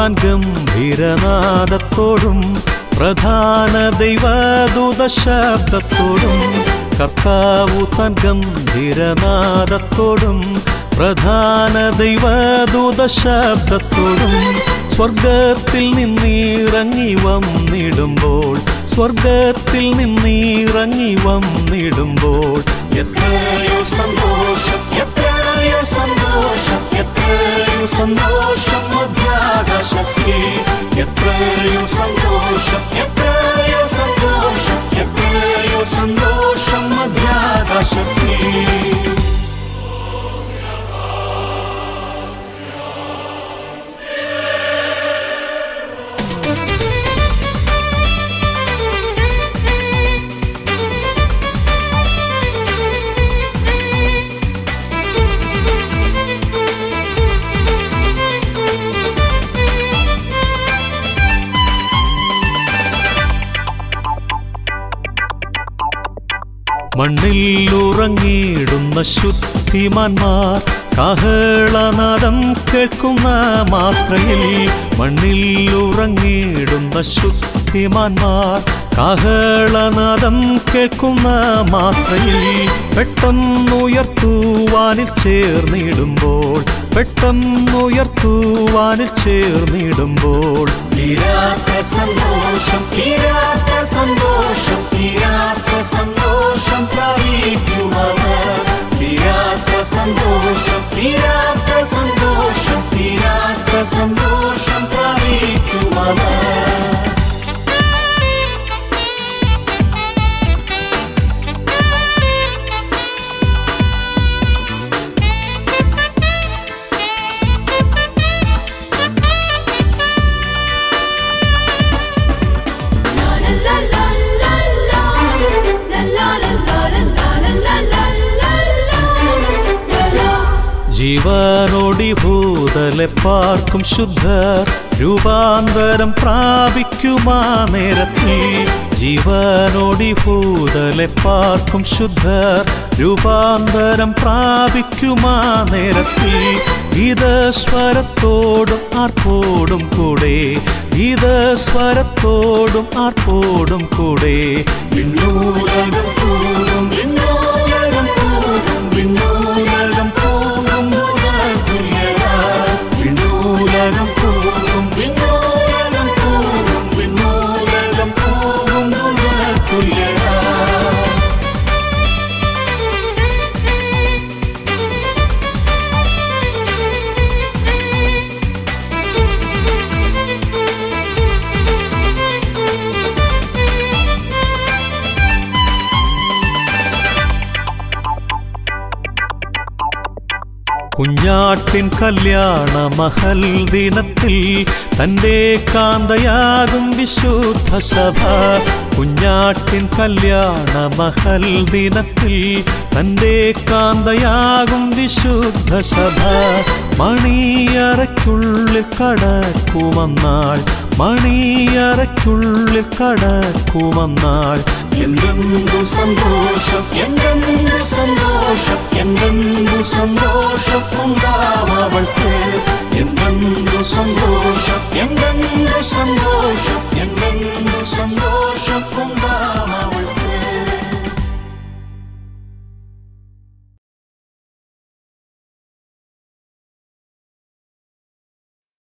തൻ ഗംഭീരനാദത്തോടും പ്രധാന ദൈവദൂത ശബ്ദത്തോടും കർത്താവു തൻ ഗംഭീരനാദത്തോടും പ്രധാന ദൈവദൂത ശബ്ദത്തോടും സ്വർഗത്തിൽ നിന്നിറങ്ങി വന്നിടുമ്പോൾ സ്വർഗത്തിൽ നിന്നിറങ്ങി വന്നിടുമ്പോൾ എത്രയോ സന്തോഷം എത്രയോ സന്തോഷം എത്രയോ സന്തോഷം മധ്യാകാശത്തിൽ എത്രയോ സന്തോഷം എത്രയോ സന്തോഷം എത്രയോ സന്തോഷം മധ്യാകാശത്തിൽ മണ്ണിൽ ഉറങ്ങിയിടുന്ന ശുദ്ധിമാന്മാർ കാഹളനാദം കേൾക്കുന്ന മാത്രയിൽ മണ്ണിൽ ഉറങ്ങിയിടുന്ന ശുദ്ധിമാന്മാർ കാഹളനാദം കേൾക്കുന്ന മാത്രയിൽ പെട്ടെന്നുയർത്തുവാനിൽ ചേർന്നിടുമ്പോൾ പെട്ടെന്നുയർത്തുവാനിൽ ചേർന്നിടുമ്പോൾ തീരാത്ത സന്തോഷം തീരാത്ത സന്തോഷം തീരാത്ത സന്തോഷം പ്രാപിക്കുമവർ തീരാത്ത സന്തോഷം തീരാത്ത സന്തോഷം തീരാത്ത സന്തോഷം പ്രാപിക്കുമവർ ജീവനോടി ഭൂതലെ പാർക്കും ശുദ്ധർ രൂപാന്തരം പ്രാപിക്കുമാ നേരത്തിൽ ജീവനോടി ഭൂതലെ പാർക്കും ശുദ്ധർ രൂപാന്തരം പ്രാപിക്കുമാ നേരത്തിൽ ഇത് സ്വരത്തോടും ആർപ്പോടും കൂടെ ഇത് സ്വരത്തോടും ആർപ്പോടും കൂടെ വിണ്ണൂലകം പോകും വിണ്ണൂലകം പോകും വിണ്ണൂലകം പോകും ദൂരതുല്യത വിണ്ണൂലകം പോകും വിണ്ണൂലകം പോകും വിണ്ണൂലകം പോകും ദൂരതുല്യത കുഞ്ഞാട്ടിൻ കല്യാണ മഹൽ ദിനത്തിൽ തൻ്റെ കാന്തയാകും വിശുദ്ധ സഭ കുഞ്ഞാട്ടിൻ കല്യാണ മഹൽ ദിനത്തിൽ തൻ്റെ കാന്തയാകും വിശുദ്ധ സഭ മണിയറയ്ക്കുള്ളിൽ കടക്കുമന്നാൾ മണിയറയ്ക്കുള്ളിൽ കടക്കുമന്നാൾ എന്തെന്തു സന്തോഷം എന്തെന്തു സന്തോഷം എന്തെന്തു സന്തോഷം ഉണ്ടാവൾക്ക് എന്തെന്തു സന്തോഷം എന്തെന്തു സന്തോഷം എന്തെന്തു സന്തോഷം ഉണ്ടാവ